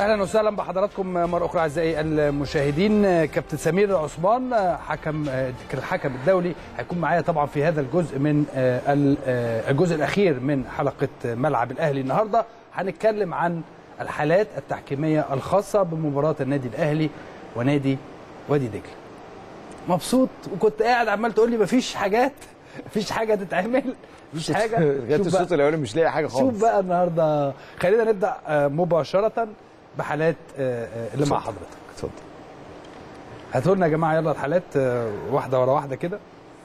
اهلا وسهلا بحضراتكم مره اخرى اعزائي المشاهدين كابتن سمير عثمان حكم الحكم الدولي هيكون معايا طبعا في هذا الجزء من الجزء الاخير من حلقه ملعب الاهلي النهارده هنتكلم عن الحالات التحكيميه الخاصه بمباراه النادي الاهلي ونادي وادي دجله مبسوط وكنت قاعد عمال تقول لي مفيش حاجات مفيش حاجه تتعمل مفيش حاجه لغايه شوف الشوط بقى- الاولاني مش لاقي حاجه خالص شوف بقى النهارده خلينا نبدا آه، مباشره بحالات آه، آه، اللي مع اتفضل. حضرتك اتفضل هاتوا لنا يا جماعه يلا الحالات آه، واحده ورا واحده كده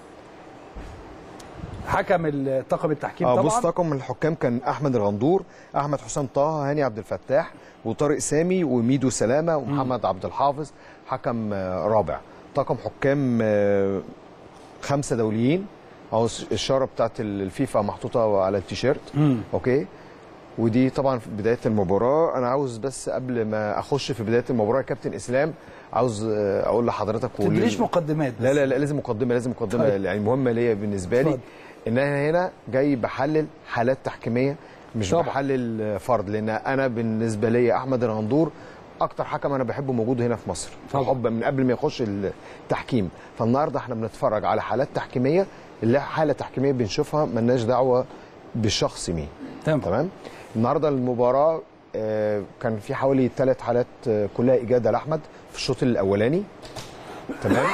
حكم طاقم التحكيم اه بص طبعا طاقم الحكام كان احمد الغندور احمد حسام طه هاني عبد الفتاح وطارق سامي وميدو سلامه ومحمد عبد الحافظ حكم آه، رابع طاقم حكام آه، خمسه دوليين اهو الشاره بتاعت الفيفا محطوطه على التيشيرت مم. اوكي ودي طبعا في بدايه المباراه انا عاوز بس قبل ما اخش في بدايه المباراه يا كابتن اسلام عاوز آه، اقول لحضرتك ما ول- تدريش مقدمات بس. لا لا لا لازم مقدمه لازم مقدمه طيب. يعني مهمه ليا بالنسبه لي اتفضل. ان انا هنا جاي بحلل حالات تحكيميه مش طبعا. بحلل فرد لان انا بالنسبه لي احمد الغندور اكتر حكم انا بحبه موجود هنا في مصر طبعا. حب من قبل ما يخش التحكيم فالنهارده احنا بنتفرج على حالات تحكيميه اللي حاله تحكيميه بنشوفها ملناش دعوه بالشخص مين تمام تمام النهارده المباراه آه، كان في حوالي ثلاث حالات آه، كلها اجاده لاحمد في الشوط الاولاني تمام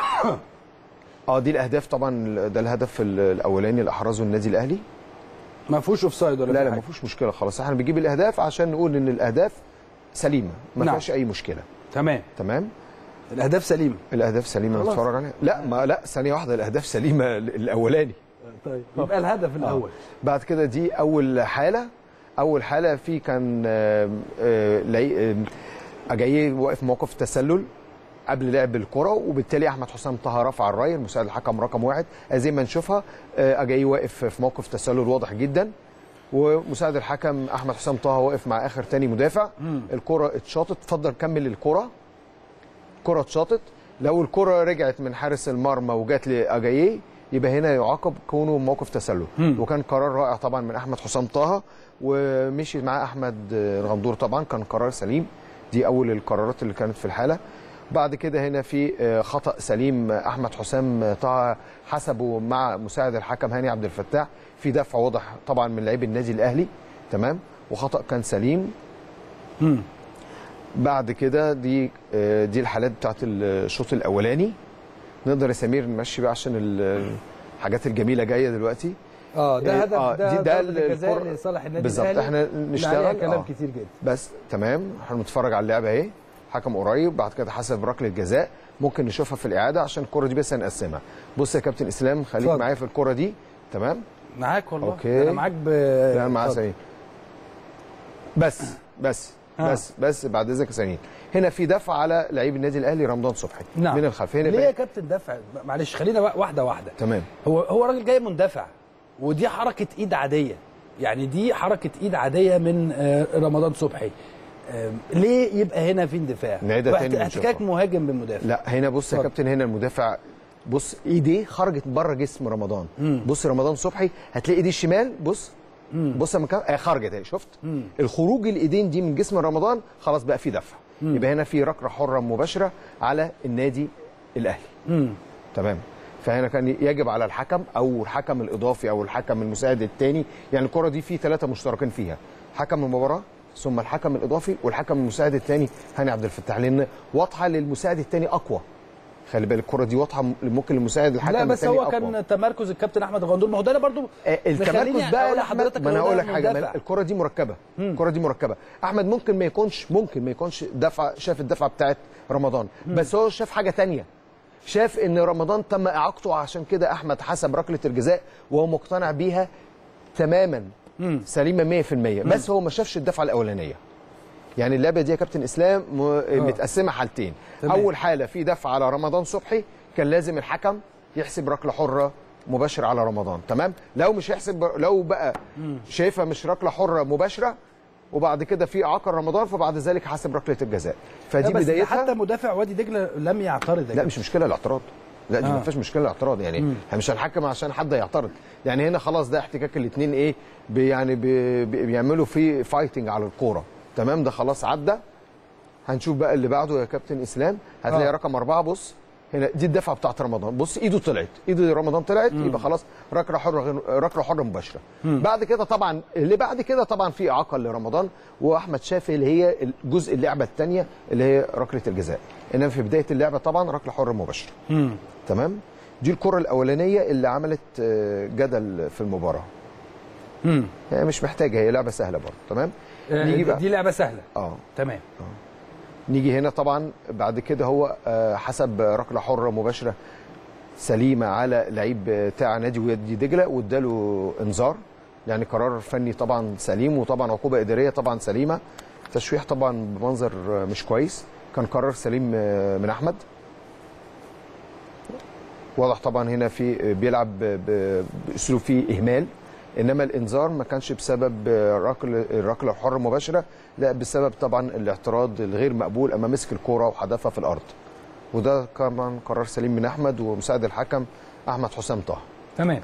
اه دي الاهداف طبعا ده الهدف ال- الاولاني اللي احرزه النادي الاهلي ما فيهوش اوف سايد ولا لا في لا حاجة. ما فيهوش مشكله خلاص احنا بنجيب الاهداف عشان نقول ان الاهداف سليمه ما نعم. فيهاش اي مشكله تمام تمام الاهداف سليمه الاهداف سليمه خلاص. نتفرج عليها لا ما لا ثانيه واحده الاهداف سليمه الاولاني طيب يبقى الهدف الاول بعد كده دي اول حاله اول حاله في كان آه، آه، لعي- آه، جاي واقف موقف تسلل قبل لعب الكره وبالتالي احمد حسام طه رفع الرايه مساعد الحكم رقم واحد زي ما نشوفها آه، جاي واقف في موقف تسلل واضح جدا ومساعد الحكم احمد حسام طه واقف مع اخر تاني مدافع الكره اتشاطت اتفضل كمل الكره كره اتشاطت لو الكره رجعت من حارس المرمى وجات لاجاييه يبقى هنا يعاقب كونه موقف تسلل مم. وكان قرار رائع طبعا من احمد حسام طه ومشي معاه احمد الغندور طبعا كان قرار سليم دي اول القرارات اللي كانت في الحاله بعد كده هنا في آه، خطا سليم احمد حسام طه حسبه مع مساعد الحكم هاني عبد الفتاح في دفع واضح طبعا من لعيب النادي الاهلي تمام وخطا كان سليم مم. بعد كده دي آه، دي الحالات بتاعت الشوط الاولاني نقدر يا سمير نمشي بقى عشان ال- الحاجات الجميله جايه دلوقتي اه ده إيه، هدف آه، ده دي- ده ضربة الجزاء الكرة- لصالح النادي بالظبط، الاهلي إحنا اللي نشتغل، عليها كلام آه. كتير جدا بس تمام احنا بنتفرج على اللعبه اهي حكم قريب بعد كده حسب ركله جزاء ممكن نشوفها في الاعاده عشان الكره دي بس هنقسمها بص يا كابتن اسلام خليك اتفضل. معايا في الكره دي تمام معاك والله أوكي. انا معاك ب لا معاه اتفضل. سعيد بس بس آه. بس بس بعد اذنك يا سعيد هنا في دفع على لعيب النادي الاهلي رمضان صبحي نعم. من الخلف هنا ليه يا بقى- كابتن دفع معلش خلينا بقى واحده واحده تمام هو هو راجل جاي مندفع ودي حركه ايد عاديه يعني دي حركه ايد عاديه من آه، رمضان صبحي آه، ليه يبقى هنا في اندفاع نعيدها واحت- تاني احتكاك ونشوفها. مهاجم بالمدافع لا هنا بص يا اتفضل. كابتن هنا المدافع بص ايديه خرجت بره جسم رمضان بص رمضان صبحي هتلاقي ايديه الشمال بص بص لما كان آه خرجت اهي شفت الخروج الايدين دي من جسم رمضان خلاص بقى في دفع يبقى هنا في ركله حره مباشره على النادي الاهلي مم. تمام فهنا كان يجب على الحكم او الحكم الاضافي او الحكم المساعد الثاني يعني الكره دي في ثلاثه مشتركين فيها حكم المباراه ثم الحكم الاضافي والحكم المساعد الثاني هاني عبد الفتاح لان واضحه للمساعد الثاني اقوى خلي بالك الكره دي واضحه ممكن المساعد الحكم لا بس التاني هو أقوى. كان تمركز الكابتن احمد الغندور ما هو ده انا برضو آه، التمركز مخليني بقى أقول لأحمد لحضرتك ما انا إن هو هقول ده لك حاجه مندفع. ما الكره دي مركبه الكره دي مركبه احمد ممكن ما يكونش ممكن ما يكونش دفع شاف الدفعه بتاعت رمضان بس هو شاف حاجه تانية شاف ان رمضان تم اعاقته عشان كده احمد حسب ركله الجزاء وهو مقتنع بيها تماما سليمه 100% بس هو ما شافش الدفعه الاولانيه يعني اللعبه دي يا كابتن اسلام م- متقسمه حالتين تمام. اول حاله في دفع على رمضان صبحي كان لازم الحكم يحسب ركله حره مباشره على رمضان تمام لو مش يحسب لو بقى شايفها مش ركله حره مباشره وبعد كده في اعاقه رمضان فبعد ذلك حسب ركله الجزاء لا فدي بس بدايتها حتى مدافع وادي دجله لم يعترض يا لا مش مشكله الاعتراض لا دي آه. ما فيش مشكله الاعتراض يعني احنا مش هنحكم عشان حد يعترض يعني هنا خلاص ده احتكاك الاثنين ايه بي يعني بي بي بيعملوا فيه فايتنج على الكوره تمام ده خلاص عدى هنشوف بقى اللي بعده يا كابتن اسلام هتلاقي آه. آه. رقم أربعة بص هنا دي الدفعه بتاعت رمضان بص ايده طلعت ايد رمضان طلعت يبقى خلاص ركله حره غير- ركله حره مباشره بعد كده طبعا اللي بعد كده طبعا في اعاقه لرمضان واحمد شافي اللي هي الجزء اللعبه الثانيه اللي هي ركله الجزاء انما في بدايه اللعبه طبعا ركله حره مباشره مم. تمام دي الكره الاولانيه اللي عملت آه، جدل في المباراه مم. هي مش محتاجه هي لعبه سهله برضه تمام آه، نيجي بقى دي لعبه سهله اه تمام نيجي هنا طبعا بعد كده هو آه، حسب ركله حره مباشره سليمه على لعيب بتاع نادي وادي دجله واداله انذار يعني قرار فني طبعا سليم وطبعا عقوبه اداريه طبعا سليمه تشويح طبعا بمنظر آه، مش كويس كان قرار سليم آه، من احمد واضح طبعا هنا في بيلعب ب- ب- باسلوب فيه اهمال انما الانذار ما كانش بسبب ركل الركله الحره المباشره لا بسبب طبعا الاعتراض الغير مقبول اما مسك الكوره وحدفها في الارض وده كمان قرار سليم من احمد ومساعد الحكم احمد حسام طه تمام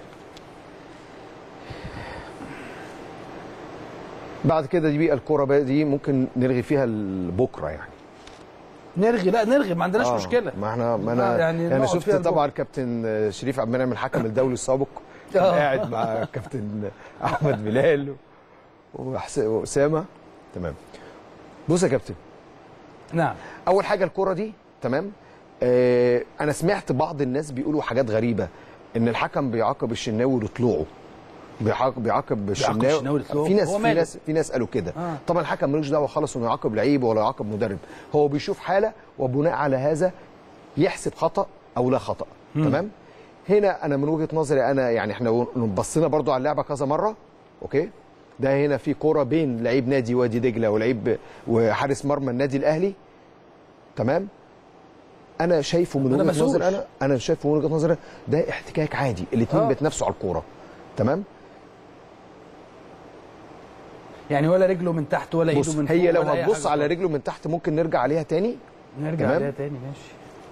بعد كده دي بقى الكوره بقى دي ممكن نلغي فيها بكره يعني نرغي لا نرغي ما عندناش آه، مشكله ما احنا ما آه، انا يعني يعني انا نقعد شفت فيها طبعا كابتن شريف عبد المنعم الحكم الدولي السابق كان آه. قاعد مع كابتن احمد بلال وحس- واسامه تمام بص يا كابتن نعم اول حاجه الكره دي تمام آه انا سمعت بعض الناس بيقولوا حاجات غريبه ان الحكم بيعاقب الشناوي لطلوعه بيعاقب بيعاقب الشناوي الشناوي لطلوعه؟ في ناس هو في ماله؟ ناس في ناس قالوا كده آه. طبعا الحكم ملوش دعوه خالص انه يعاقب لعيب ولا يعاقب مدرب هو بيشوف حاله وبناء على هذا يحسب خطا او لا خطا تمام هنا انا من وجهه نظري انا يعني احنا بصينا برضو على اللعبه كذا مره اوكي ده هنا في كوره بين لعيب نادي وادي دجله ولعيب وحارس مرمى النادي الاهلي تمام انا شايفه من أنا وجهه مسؤول. نظري انا انا شايفه من وجهه نظري ده احتكاك عادي الاثنين آه. بيتنافسوا على الكوره تمام يعني ولا رجله من تحت ولا بص ايده من فوق هي لو ولا أي هتبص حاجة على خالص. رجله من تحت ممكن نرجع عليها تاني نرجع تمام؟ عليها تاني ماشي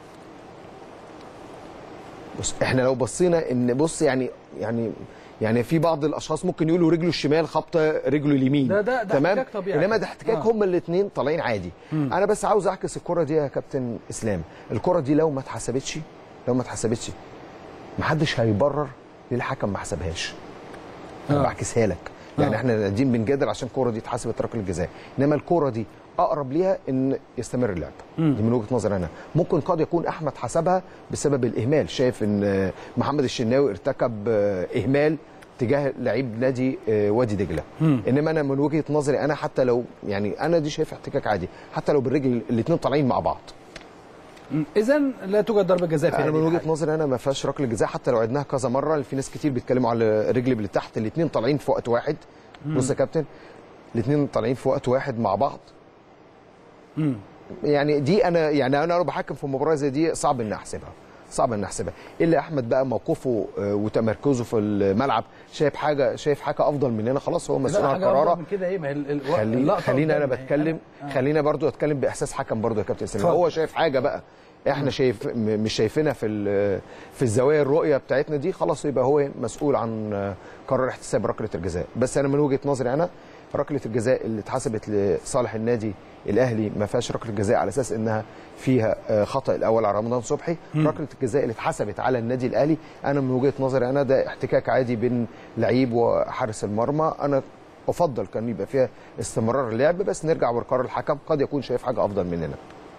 بص احنا لو بصينا ان بص يعني يعني يعني في بعض الاشخاص ممكن يقولوا رجله الشمال خبطه رجله اليمين ده- ده- ده تمام احتكاك طبيعي. انما ده احتكاك آه. هما الاثنين طالعين عادي انا بس عاوز اعكس الكره دي يا كابتن اسلام الكره دي لو ما اتحسبتش لو ما اتحسبتش محدش هيبرر ليه الحكم ما حسبهاش انا آه. بعكسها لك يعني آه. احنا قاعدين بنجادل عشان الكوره دي اتحسبت ركله جزاء انما الكوره دي اقرب ليها ان يستمر اللعب مم. دي من وجهه نظري انا ممكن قد يكون احمد حسبها بسبب الاهمال شايف ان آه، محمد الشناوي ارتكب آه، اهمال تجاه لعيب نادي آه، وادي دجله مم. انما انا من وجهه نظري انا حتى لو يعني انا دي شايف احتكاك عادي حتى لو بالرجل الاثنين طالعين مع بعض اذا لا توجد ضربه جزاء في انا هذه من وجهه الحالة. نظري انا ما فيهاش ركله جزاء حتى لو عدناها كذا مره في ناس كتير بيتكلموا على الرجل اللي تحت الاثنين طالعين في وقت واحد بص يا كابتن الاثنين طالعين في وقت واحد مع بعض مم. يعني دي انا يعني انا لو بحكم في مباراه زي دي صعب ان احسبها صعب ان احسبها الا احمد بقى موقفه آه، وتمركزه في الملعب شايف حاجه شايف حاجه افضل مننا خلاص هو مسؤول لا عن حاجه أفضل قراره من كده ايه ما هي ال- ال- خلي اللقطة خلينا انا قدامنا يعني. بتكلم آه. خلينا برضو اتكلم باحساس حكم برضو يا كابتن سليم اتفضل. هو شايف حاجه بقى احنا شايف م- مش شايفينها في ال- في الزوايا الرؤيه بتاعتنا دي خلاص يبقى هو مسؤول عن آه، قرار احتساب ركله الجزاء بس انا من وجهه نظري انا ركله الجزاء اللي اتحسبت لصالح النادي الاهلي ما فيهاش ركله جزاء على اساس انها فيها آه، خطا الاول على رمضان صبحي ركله الجزاء اللي اتحسبت على النادي الاهلي انا من وجهه نظري انا ده احتكاك عادي بين لعيب وحارس المرمى انا افضل كان يبقى فيها استمرار اللعب بس نرجع بقرار الحكم قد يكون شايف حاجه افضل مننا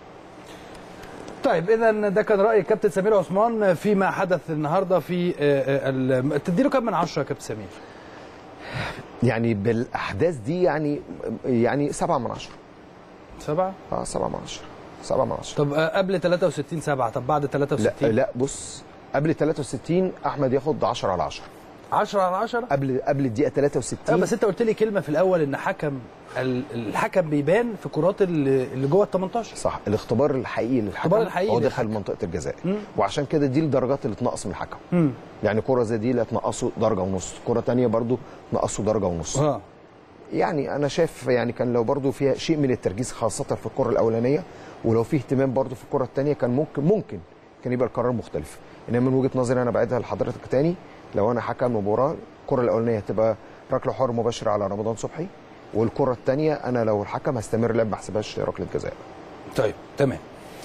طيب اذا ده كان راي الكابتن سمير عثمان فيما حدث النهارده في آه، آه، ال- تديله كام من عشرة يا كابتن سمير؟ يعني بالاحداث دي يعني يعني سبعة من عشرة سبعة؟ اه سبعة من عشرة سبعة من عشرة طب آه، قبل 63 سبعة طب بعد لا 63 لا بص قبل 63 احمد ياخد 10 على 10 10 على 10 قبل قبل الدقيقه لا 63 بس انت قلت لي كلمه في الاول ان حكم ال- الحكم بيبان في كرات اللي اللي جوه ال 18 صح الاختبار الحقيقي للحكم الاختبار الحقيقي هو للحكم. داخل منطقه الجزاء وعشان كده دي الدرجات اللي تنقص من الحكم امم يعني كره زي دي لا تنقصه درجه ونص كره تانية برضو تنقصه درجه ونص اه يعني انا شايف يعني كان لو برضو فيها شيء من التركيز خاصه في الكره الاولانيه ولو في اهتمام برضو في الكره الثانيه كان ممكن ممكن كان يبقى القرار مختلف انما من وجهه نظري انا بعيدها لحضرتك تاني لو انا حكم مباراه الكره الاولانيه هتبقى ركله حر مباشره على رمضان صبحي والكره الثانيه انا لو الحكم هستمر لعب ما احسبهاش ركله جزاء طيب تمام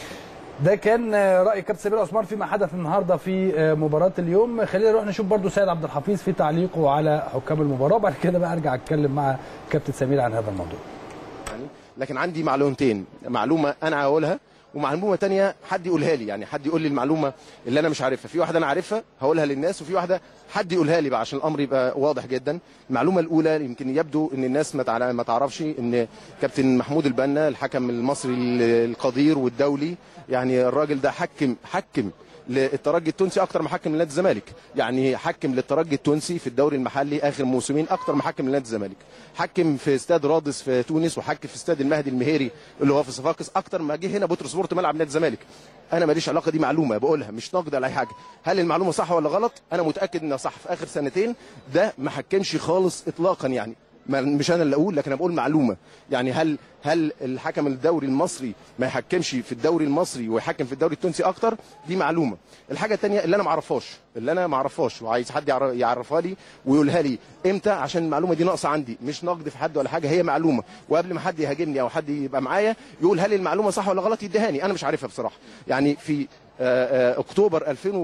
ده كان راي كابتن سمير عثمان فيما حدث النهارده في مباراه اليوم خلينا نروح نشوف برضو سيد عبد الحفيظ في تعليقه على حكام المباراه وبعد كده بقى ارجع اتكلم مع كابتن سمير عن هذا الموضوع يعني لكن عندي معلومتين معلومه انا هقولها ومعلومه تانية حد يقولها لي يعني حد يقول لي المعلومه اللي انا مش عارفها في واحده انا عارفها هقولها للناس وفي واحده حد يقولها لي بقى عشان الامر يبقى واضح جدا المعلومه الاولى يمكن يبدو ان الناس ما تعرف- ما تعرفش ان كابتن محمود البنا الحكم المصري القدير والدولي يعني الراجل ده حكم حكم للترجي التونسي اكتر ما حكم لنادي الزمالك يعني حكم للترجي التونسي في الدوري المحلي اخر موسمين اكتر ما حكم لنادي الزمالك حكم في استاد رادس في تونس وحكم في استاد المهدي المهيري اللي هو في صفاقس اكتر ما جه هنا بطرس سبورت ملعب نادي الزمالك انا ماليش علاقه دي معلومه بقولها مش نقد على اي حاجه هل المعلومه صح ولا غلط انا متاكد انها صح في اخر سنتين ده ما حكمش خالص اطلاقا يعني ما- مش انا اللي اقول لكن انا بقول معلومه يعني هل هل الحكم الدوري المصري ما يحكمش في الدوري المصري ويحكم في الدوري التونسي اكتر دي معلومه الحاجه الثانيه اللي انا ما اعرفهاش اللي انا ما اعرفهاش وعايز حد يعر- يعرفها لي ويقولها لي امتى عشان المعلومه دي ناقصه عندي مش نقد في حد ولا حاجه هي معلومه وقبل ما حد يهاجمني او حد يبقى معايا يقول هل المعلومه صح ولا غلط يديهاني انا مش عارفها بصراحه يعني في آه، آه، اكتوبر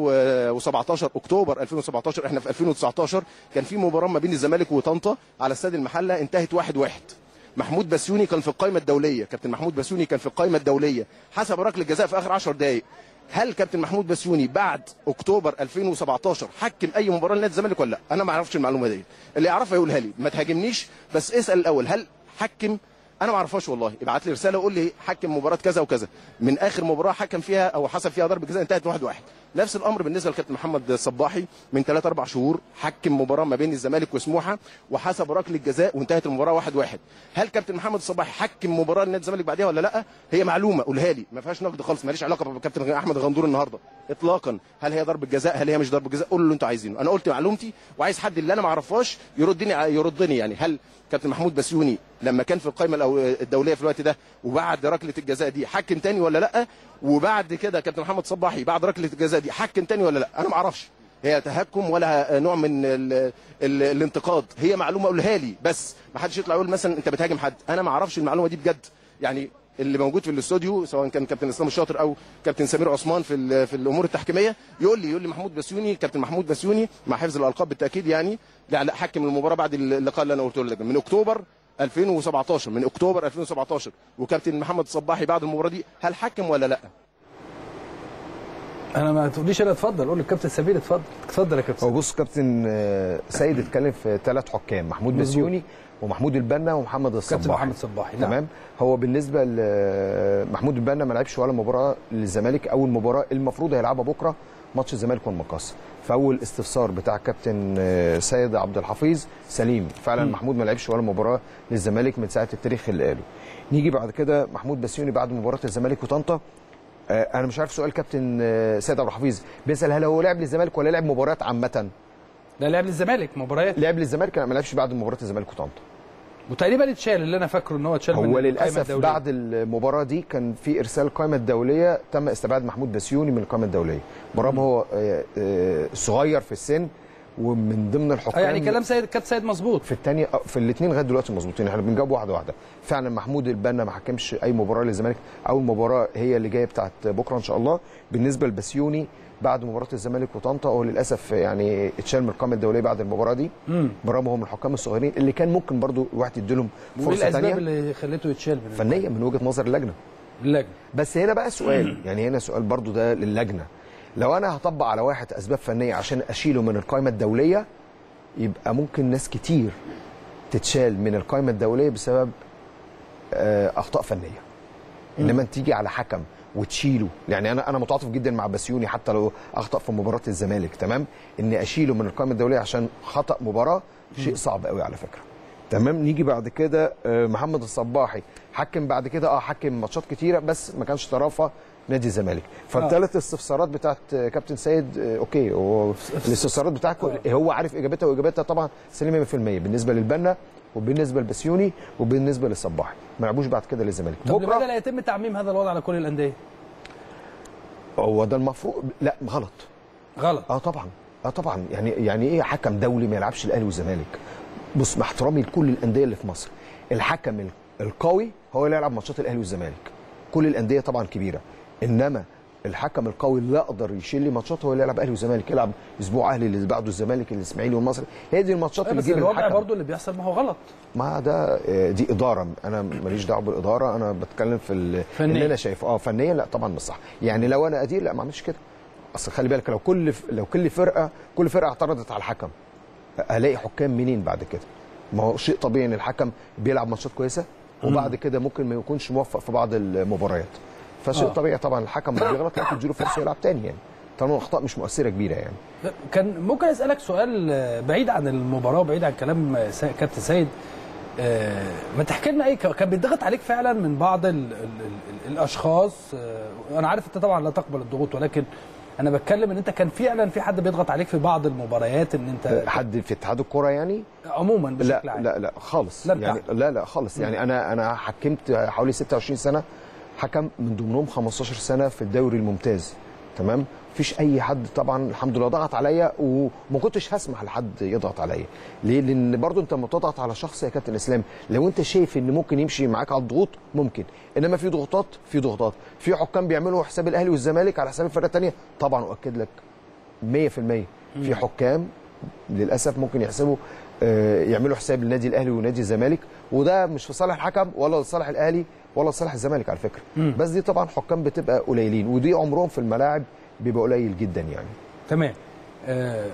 2017 اكتوبر 2017 احنا في 2019 كان في مباراه ما بين الزمالك وطنطا على استاد المحله انتهت 1 1 محمود بسيوني كان في القائمه الدوليه كابتن محمود بسيوني كان في القائمه الدوليه حسب ركله جزاء في اخر 10 دقائق هل كابتن محمود بسيوني بعد اكتوبر 2017 حكم اي مباراه لنادي الزمالك ولا لا انا ما اعرفش المعلومه دي اللي يعرفها يقولها لي ما تهاجمنيش بس اسال الاول هل حكم انا ما اعرفهاش والله ابعت لي رساله وقول لي حكم مباراه كذا وكذا من اخر مباراه حكم فيها او حسب فيها ضربه جزاء انتهت 1 1 نفس الامر بالنسبه لكابتن محمد صباحي من 3 4 شهور حكم مباراه ما بين الزمالك وسموحه وحسب ركله جزاء وانتهت المباراه 1 1 هل كابتن محمد صباحي حكم مباراه لنادي الزمالك بعدها ولا لا هي معلومه قولها لي ما فيهاش نقد خالص ماليش علاقه بكابتن احمد غندور النهارده اطلاقا هل هي ضربه جزاء هل هي مش ضربه جزاء قولوا اللي انتوا عايزينه انا قلت معلومتي وعايز حد اللي انا ما اعرفهاش يردني يردني يعني هل كابتن محمود بسيوني لما كان في القائمه الأو- الدوليه في الوقت ده وبعد ركله الجزاء دي حكم تاني ولا لا وبعد كده كابتن محمد صباحي بعد ركله الجزاء دي حكم تاني ولا لا انا ما اعرفش هي تهكم ولا نوع من ال ال الانتقاد هي معلومه قولها لي بس ما حدش يطلع يقول مثلا انت بتهاجم حد انا ما اعرفش المعلومه دي بجد يعني اللي موجود في الاستوديو سواء كان كابتن اسلام الشاطر او كابتن سمير عثمان في ال- في الامور التحكيميه يقول لي يقول لي محمود بسيوني كابتن محمود بسيوني مع حفظ الالقاب بالتاكيد يعني لا لا حكم المباراه بعد اللقاء اللي انا قلته لك من اكتوبر 2017 من اكتوبر 2017 وكابتن محمد صباحي بعد المباراه دي هل حكم ولا لا؟ انا ما تقوليش انا اتفضل قول للكابتن سمير اتفضل اتفضل يا كابتن هو بص كابتن آه، سيد اتكلم في ثلاث حكام محمود مظبوط. بسيوني ومحمود البنا ومحمد الصباحي كابتن محمد صباحي نعم. تمام هو بالنسبه لمحمود البنا ما لعبش ولا مباراه للزمالك اول مباراه المفروض هيلعبها بكره ماتش الزمالك والمقاصه فاول استفسار بتاع كابتن آه، سيد عبد الحفيظ سليم فعلا مم. محمود ما لعبش ولا مباراه للزمالك من ساعه التاريخ اللي قاله نيجي بعد كده محمود بسيوني بعد مباراه الزمالك وطنطا آه، انا مش عارف سؤال كابتن آه، سيد عبد الحفيظ بيسال هل هو لعب للزمالك ولا لعب مباريات عامه ده لعب للزمالك مباريات لعب للزمالك لا ما لعبش بعد مباراه الزمالك وطنطا وتقريبا اتشال اللي انا فاكره ان هو اتشال من هو القائمة للاسف الدولية. بعد المباراه دي كان في ارسال القائمه الدوليه تم استبعاد محمود بسيوني من القائمه الدوليه برغم هو آه، آه، صغير في السن ومن ضمن آه الحكام يعني كلام سيد كابتن سيد مظبوط في الثانيه في الاثنين لغايه دلوقتي مظبوطين احنا بنجاوب واحده واحده فعلا محمود البنا ما حكمش اي مباراه للزمالك اول مباراه هي اللي جايه بتاعت بكره ان شاء الله بالنسبه لبسيوني بعد مباراه الزمالك وطنطا هو للاسف يعني اتشال من القائمه الدوليه بعد المباراه دي امم برغم هو من الحكام الصغيرين اللي كان ممكن برضو الواحد يديلهم وايه فرصه الاسباب ثانيه اللي خليته يتشال من فنيه من وجهه نظر اللجنه اللجنه بس هنا بقى سؤال يعني هنا سؤال برضو ده للجنه لو انا هطبق على واحد اسباب فنيه عشان اشيله من القائمه الدوليه يبقى ممكن ناس كتير تتشال من القائمه الدوليه بسبب آه، اخطاء فنيه انما انت تيجي على حكم وتشيله يعني انا انا متعاطف جدا مع بسيوني حتى لو اخطا في مباراه الزمالك تمام اني اشيله من القائمه الدوليه عشان خطا مباراه شيء صعب قوي على فكره تمام نيجي بعد كده آه، محمد الصباحي حكم بعد كده اه حكم ماتشات كتيره بس ما كانش طرفه نادي الزمالك فالثلاث استفسارات بتاعت آه، كابتن سيد آه، اوكي هو الاستفسارات بتاعته هو عارف اجابتها واجابتها طبعا سليمه 100% بالنسبه للبنا وبالنسبه لبسيوني وبالنسبه للصباحي ما لعبوش بعد كده للزمالك طب لماذا لا يتم تعميم هذا الوضع على كل الانديه؟ هو ده المفروض لا غلط غلط اه طبعا اه طبعا يعني يعني ايه حكم دولي ما يلعبش الاهلي والزمالك بص مع احترامي لكل الانديه اللي في مصر الحكم ال- القوي هو اللي يلعب ماتشات الاهلي والزمالك كل الانديه طبعا كبيره انما الحكم القوي اللي يقدر يشيل لي ماتشات هو اللي يلعب اهلي وزمالك يلعب اسبوع اهلي اللي بعده الزمالك الاسماعيلي والمصري هي دي الماتشات اللي بس تجيب الوضع الحكم برضو اللي بيحصل ما هو غلط ما ده آه، دي اداره انا ماليش دعوه بالاداره انا بتكلم في ال- فنيا. اللي انا شايفه اه فنيا لا طبعا مش صح يعني لو انا ادير لا ما اعملش كده اصل خلي بالك لو كل ف- لو كل فرقه كل فرقه اعترضت على الحكم الاقي حكام منين بعد كده ما هو شيء طبيعي ان الحكم بيلعب ماتشات كويسه وبعد كده ممكن ما يكونش موفق في بعض المباريات فشيء آه. طبيعي طبعا الحكم لما بيغلط لا تديله فرصه يلعب تاني يعني طالما الاخطاء مش مؤثره كبيره يعني كان ممكن اسالك سؤال آه، بعيد عن المباراه وبعيد عن كلام آه، سا- كابتن سيد آه، ما تحكي لنا ايه كان بيضغط عليك فعلا من بعض ال ال ال الاشخاص آه، انا عارف انت طبعا لا تقبل الضغوط ولكن انا بتكلم ان انت كان فعلا في حد بيضغط عليك في بعض المباريات ان انت حد في اتحاد الكوره يعني عموما لا بشكل عام لا لا خالص لا يعني بتاعك. لا لا خالص يعني انا انا حكمت حوالي 26 سنه حكم من ضمنهم 15 سنه في الدوري الممتاز تمام مفيش اي حد طبعا الحمد لله ضغط عليا وما كنتش هسمح لحد يضغط عليا ليه لان برضو انت لما تضغط على شخص يا كابتن اسلام لو انت شايف ان ممكن يمشي معاك على الضغوط ممكن انما في ضغوطات في ضغوطات في حكام بيعملوا حساب الاهلي والزمالك على حساب الفرقه الثانيه طبعا اؤكد لك 100% في حكام للاسف ممكن يحسبوا آه، يعملوا حساب للنادي الاهلي ونادي الزمالك وده مش في صالح الحكم ولا لصالح الاهلي ولا لصالح الزمالك على فكره بس دي طبعا حكام بتبقى قليلين ودي عمرهم في الملاعب بيبقى قليل جدا يعني تمام آه،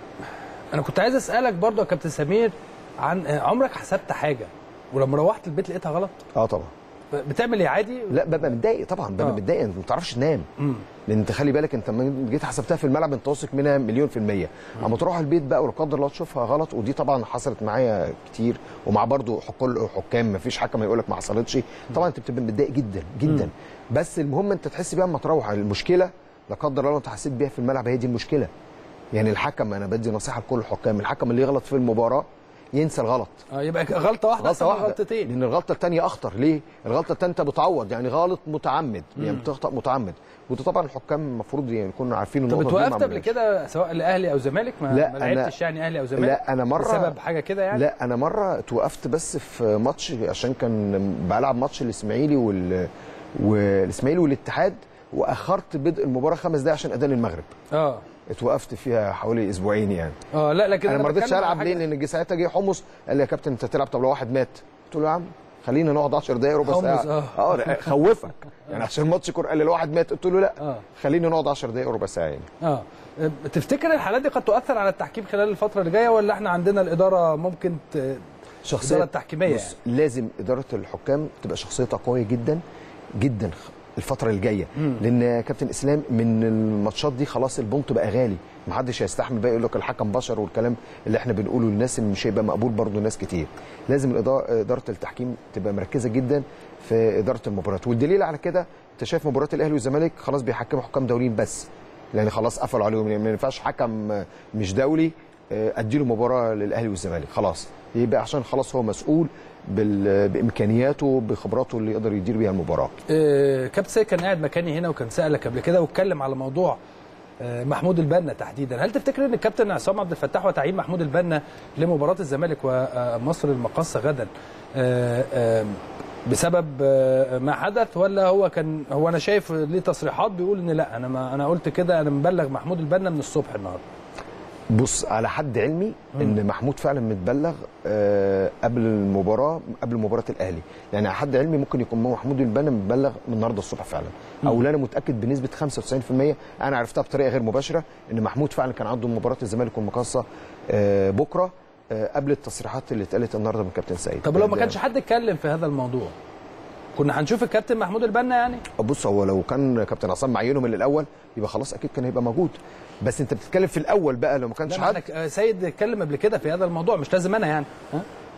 انا كنت عايز اسالك برضو يا كابتن سمير عن آه، عمرك حسبت حاجه ولما روحت البيت لقيتها غلط اه طبعا بتعمل ايه عادي لا ببقى متضايق طبعا ببقى آه. متضايق انت ما بتعرفش تنام مم. لان انت خلي بالك انت لما جيت حسبتها في الملعب انت واثق منها مليون في الميه اما تروح البيت بقى ولا قدر الله تشوفها غلط ودي طبعا حصلت معايا كتير ومع برضو كل حكام ما فيش حكم هيقول لك ما حصلتش طبعا انت بتبقى متضايق جدا جدا بس المهم انت تحس بيها اما تروح المشكله لا قدر الله لو انت حسيت بيها في الملعب هي دي المشكله يعني الحكم انا بدي نصيحه لكل الحكام الحكم اللي يغلط في المباراه ينسى الغلط اه يبقى غلطه واحده غلطه أحسن من واحده غلطتين لان الغلطه الثانيه اخطر ليه الغلطه الثانيه انت بتعوض يعني غلط متعمد يعني بتخطا متعمد وده طبعا الحكام المفروض يعني يكونوا عارفين طب النقطه دي ما اتوقفت قبل عملوش. كده سواء الاهلي او زمالك ما, لا، ما أنا- لعبتش يعني اهلي او زمالك لا انا مره بسبب حاجه كده يعني لا انا مره اتوقفت بس في ماتش عشان كان بلعب ماتش الاسماعيلي وال والاسماعيلي والاتحاد واخرت بدء المباراه خمس دقايق عشان اذان المغرب اه اتوقفت فيها حوالي اسبوعين يعني اه لا لكن انا ما رضيتش بتكلم على العب ليه حاجة- لان جه ساعتها جه حمص قال لي يا كابتن انت تلعب طب لو واحد مات قلت له يا عم خلينا نقعد 10 دقايق ربع حمص، ساعه آه. اه لا، خوفك يعني عشان الماتش كور قال لي لو واحد مات قلت له لا آه. خلينا نقعد 10 دقايق ربع ساعه يعني اه تفتكر الحالات دي قد تؤثر على التحكيم خلال الفتره اللي جايه ولا احنا عندنا الاداره ممكن ت... الاداره التحكيميه بص لازم اداره الحكام تبقى شخصيتها قويه جدا جدا الفتره الجايه لان يا كابتن اسلام من الماتشات دي خلاص البونت بقى غالي ما حدش هيستحمل بقى يقول لك الحكم بشر والكلام اللي احنا بنقوله للناس اللي مش هيبقى مقبول برضه ناس كتير لازم الإدارة- اداره التحكيم تبقى مركزه جدا في اداره المباريات والدليل على كده انت شايف مباراه الاهلي والزمالك خلاص بيحكموا حكام دوليين بس يعني خلاص قفلوا عليهم يعني ما ينفعش حكم مش دولي آه، اديله مباراه للاهلي والزمالك خلاص يبقى عشان خلاص هو مسؤول بال- بامكانياته بخبراته اللي يقدر يدير بيها المباراه آه، كابتن سيد كان قاعد مكاني هنا وكان سالك قبل كده واتكلم على موضوع آه، محمود البنا تحديدا هل تفتكر ان الكابتن عصام عبد الفتاح وتعيين محمود البنا لمباراه الزمالك ومصر المقاصه غدا آه، آه، بسبب آه، ما حدث ولا هو كان هو انا شايف ليه تصريحات بيقول ان لا انا ما انا قلت كده انا مبلغ محمود البنا من الصبح النهارده بص على حد علمي ان محمود فعلا متبلغ آه، قبل المباراه قبل مباراه الاهلي يعني على حد علمي ممكن يكون محمود البنا متبلغ من النهارده الصبح فعلا او لا انا متاكد بنسبه 95% انا عرفتها بطريقه غير مباشره ان محمود فعلا كان عنده مباراه الزمالك والمقاصه آه، بكره آه، قبل التصريحات اللي اتقالت النهارده من كابتن سيد طب لو ما ده- كانش حد اتكلم في هذا الموضوع كنا هنشوف الكابتن محمود البنا يعني بص هو لو كان كابتن عصام معينه من الاول يبقى خلاص اكيد كان هيبقى موجود بس انت بتتكلم في الاول بقى لو ما كانش لا ما حد احنا سيد اتكلم قبل كده في هذا الموضوع مش لازم انا يعني ها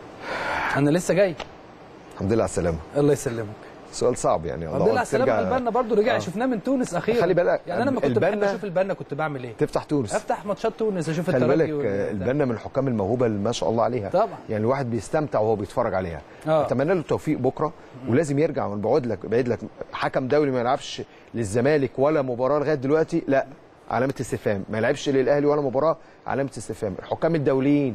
انا لسه جاي الحمد لله على السلامه الله يسلمك سؤال صعب يعني الحمد لله على السلامه ترجع- البنا برضو رجع آه. شفناه من تونس اخيرا خلي بالك، يعني انا لما كنت بحب البنا- اشوف البنا كنت بعمل ايه تفتح تونس افتح ماتشات تونس اشوف خلي الترجي بالك وال- آه، البنا من الحكام الموهوبه اللي ما شاء الله عليها طبعا. يعني الواحد بيستمتع وهو بيتفرج عليها آه. اتمنى له التوفيق بكره ولازم يرجع وانا بقعد لك بعيد لك حكم دولي ما يلعبش للزمالك ولا مباراه لغايه دلوقتي لا علامه استفهام ما يلعبش للاهلي ولا مباراه علامه استفهام الحكام الدوليين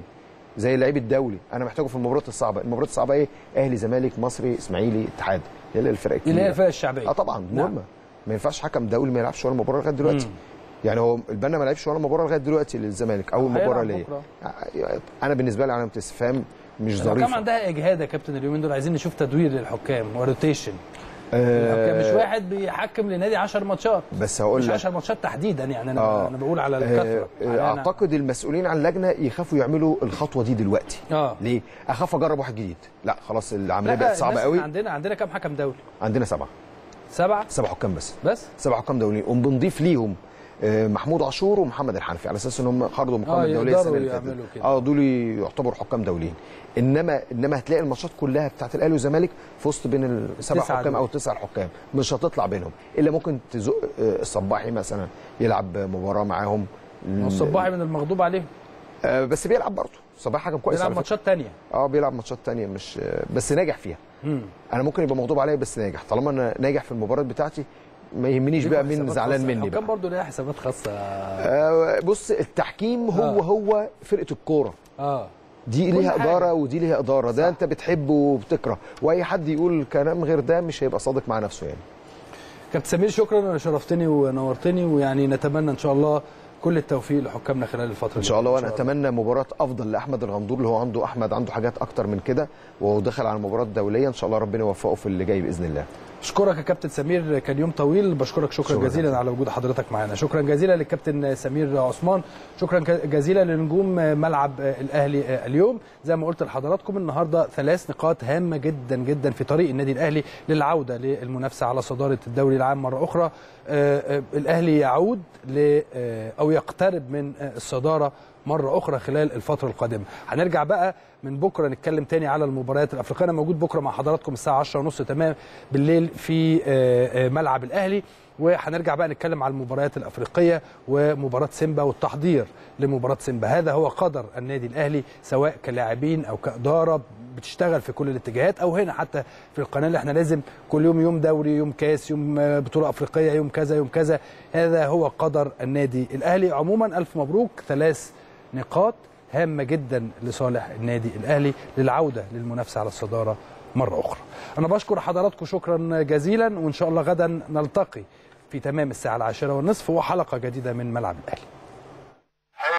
زي اللعيب الدولي انا محتاجه في المباريات الصعبه المباريات الصعبه ايه اهلي زمالك مصري اسماعيلي اتحاد اللي هي الفرق اللي هي الكبيره الفرق الشعبيه اه طبعا نعم. مهمه ما ينفعش حكم دولي ما يلعبش ولا مباراه لغايه دلوقتي يعني هو البنا ما لعبش ولا مباراه لغايه دلوقتي للزمالك اول هيلعب مباراه ليا بكرة. انا بالنسبه لي علامه استفهام مش الحكام ظريفه عندها اجهاد يا كابتن اليومين دول عايزين نشوف تدوير للحكام وروتيشن آه، الحكام مش واحد بيحكم لنادي 10 ماتشات بس هقول مش لك 10 ماتشات تحديدا يعني انا آه. انا بقول على آه، الكثره آه، على أنا- اعتقد المسؤولين عن اللجنه يخافوا يعملوا الخطوه دي دلوقتي اه ليه اخاف اجرب واحد جديد لا خلاص العمليه لا، بقت صعبه الناس قوي عندنا عندنا كام حكم دولي عندنا سبعه سبعه سبع حكام بس بس سبع حكام دوليين وبنضيف ليهم آه، محمود عاشور ومحمد الحنفي على اساس ان هم خرجوا من القائمه آه، الدوليه يقدروا السنه اللي فاتت يعملوا كده. اه دول يعتبروا حكام دوليين انما انما هتلاقي الماتشات كلها بتاعت الاهلي والزمالك في وسط بين السبع التسعة حكام دول. او التسع حكام مش هتطلع بينهم الا ممكن تزق آه، الصباحي مثلا يلعب مباراه معاهم الصباحي من المغضوب عليهم آه، بس بيلعب برضه صباحي حكم كويس بيلعب على فكرة. ماتشات تانية اه بيلعب ماتشات تانية مش آه، بس ناجح فيها مم. انا ممكن يبقى مغضوب عليا بس ناجح طالما انا ناجح في المباراه بتاعتي ما يهمنيش بقى مين حسابات زعلان خاصة. مني بقى الحكام برضه ليها حسابات خاصه آه، بص التحكيم هو آه. هو فرقه الكوره اه دي كل ليها حاجة. اداره ودي ليها اداره ده انت بتحبه وبتكره واي حد يقول كلام غير ده مش هيبقى صادق مع نفسه يعني كابتن سمير شكرا شرفتني ونورتني ويعني نتمنى ان شاء الله كل التوفيق لحكامنا خلال الفتره ان شاء الله وانا اتمنى مباراه افضل لاحمد الغندور اللي هو عنده احمد عنده حاجات اكتر من كده وهو داخل على مباراه دوليه ان شاء الله ربنا يوفقه في اللي جاي باذن الله اشكرك يا كابتن سمير كان يوم طويل بشكرك شكرا, شكراً جزيلا جزيلا. على وجود حضرتك معنا شكرا جزيلا للكابتن سمير عثمان شكرا جزيلا لنجوم ملعب الاهلي اليوم زي ما قلت لحضراتكم النهارده ثلاث نقاط هامه جدا جدا في طريق النادي الاهلي للعوده للمنافسه على صداره الدوري العام مره اخرى آه، آه، الاهلي يعود ل آه، او يقترب من آه، الصداره مره اخرى خلال الفتره القادمه هنرجع بقى من بكره نتكلم تاني على المباريات الافريقيه انا موجود بكره مع حضراتكم الساعه 10:30 تمام بالليل في آه، آه، ملعب الاهلي وهنرجع بقى نتكلم على المباريات الافريقيه ومباراه سيمبا والتحضير لمباراه سيمبا هذا هو قدر النادي الاهلي سواء كلاعبين او كاداره بتشتغل في كل الاتجاهات او هنا حتى في القناه اللي احنا لازم كل يوم يوم دوري يوم كاس يوم آه، بطوله افريقيه يوم كذا يوم كذا هذا هو قدر النادي الاهلي عموما الف مبروك ثلاث نقاط هامه جدا لصالح النادي الاهلي للعوده للمنافسه على الصداره مره اخرى. انا بشكر حضراتكم شكرا جزيلا وان شاء الله غدا نلتقي في تمام الساعه العاشره والنصف وحلقه جديده من ملعب الاهلي.